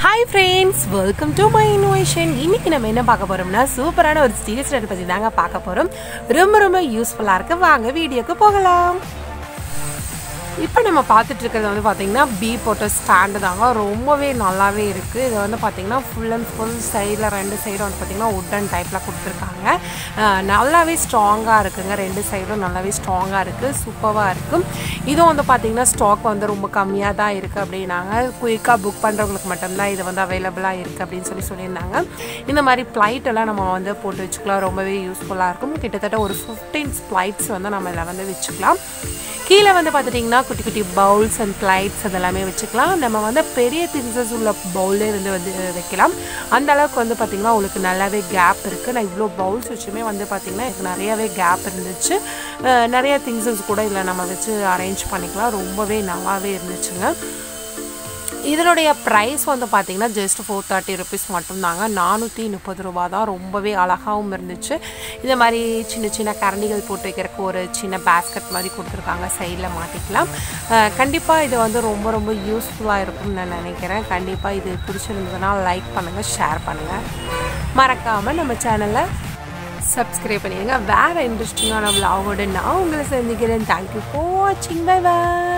hi friends welcome to my innovation இன்னைக்கு நம்ம என்ன பார்க்க போறோம்னா சூப்பரான ஒரு ஸ்டீல் பற்றி தாங்க பார்க்க போகிறோம் ரொம்ப ரொம்ப யூஸ்ஃபுல்லாக இருக்கு வாங்க வீடியோக்கு போகலாம் இப்போ நம்ம பார்த்துட்டு இருக்கிறது வந்து பார்த்தீங்கன்னா பீ போட்ட ஸ்டாண்டு தாங்க ரொம்பவே நல்லாவே இருக்குது இது வந்து பார்த்தீங்கன்னா ஃபுல் அண்ட் ஃபுல் சைடில் ரெண்டு சைடும் வந்து பார்த்தீங்கன்னா உட்டன் டைப்பில் கொடுத்துருக்காங்க அஹ் நல்லாவே ஸ்ட்ராங்காக இருக்குங்க ரெண்டு சைடும் நல்லாவே ஸ்ட்ராங்காக இருக்குது சூப்பராக இருக்கும் இதுவும் வந்து பார்த்தீங்கன்னா ஸ்டாக் வந்து ரொம்ப கம்மியாக தான் இருக்குது அப்படின்னாங்க குயிக்காக புக் பண்ணுறவங்களுக்கு மட்டும்தான் இது வந்து அவைலபிளாக இருக்குது அப்படின்னு சொல்லி சொல்லியிருந்தாங்க இந்த மாதிரி ப்ளைட் எல்லாம் நம்ம வந்து போட்டு வச்சுக்கலாம் ரொம்பவே யூஸ்ஃபுல்லாக இருக்கும் கிட்டத்தட்ட ஒரு ஃபிஃப்டீன் ஸ்ப்ளைட்ஸ் வந்து நம்ம இதில் வந்து வச்சுக்கலாம் கீழே வந்து பார்த்துட்டிங்கன்னா குட்டி குட்டி பவுல்ஸ் அண்ட் பிளைட்ஸ் அதெல்லாமே வச்சுக்கலாம் நம்ம வந்து பெரிய திங்ஸஸ் உள்ள பவுலே வந்து வந்து வைக்கலாம் அந்த அளவுக்கு வந்து பார்த்திங்கன்னா உங்களுக்கு நல்லாவே கேப் இருக்குது நான் இவ்வளோ பவுல்ஸ் வச்சுமே வந்து பார்த்திங்கன்னா எனக்கு நிறையாவே கேப் இருந்துச்சு அஹ் நிறைய திங்ஸஸ் கூட இதில் நம்ம வச்சு அரேஞ்ச் பண்ணிக்கலாம் ரொம்பவே நல்லாவே இருந்துச்சுங்க இதனுடைய ப்ரைஸ் வந்து பார்த்தீங்கன்னா ஜஸ்ட் ஃபோர் தேர்ட்டி ருபீஸ் மட்டும்தாங்க நானூற்றி முப்பது ரூபா தான் ரொம்பவே அழகாகவும் இருந்துச்சு இந்த மாதிரி சின்ன சின்ன கரண்டிகள் போட்டு வைக்கிறதுக்கு ஒரு சின்ன பேஸ்கட் மாதிரி கொடுத்துருக்காங்க சைடில் மாட்டிக்கலாம் கண்டிப்பாக இது வந்து ரொம்ப ரொம்ப யூஸ்ஃபுல்லாக இருக்கும்னு நான் நினைக்கிறேன் கண்டிப்பாக இது பிடிச்சிருந்ததுன்னா லைக் பண்ணுங்கள் ஷேர் பண்ணுங்கள் மறக்காமல் நம்ம சேனலை சப்ஸ்கிரைப் பண்ணிடுங்க வேறு இன்ட்ரெஸ்டிங்கான விலாகோட நான் உங்களை சந்திக்கிறேன் தேங்க்யூ ஃபார் வாட்சிங் பை பாய்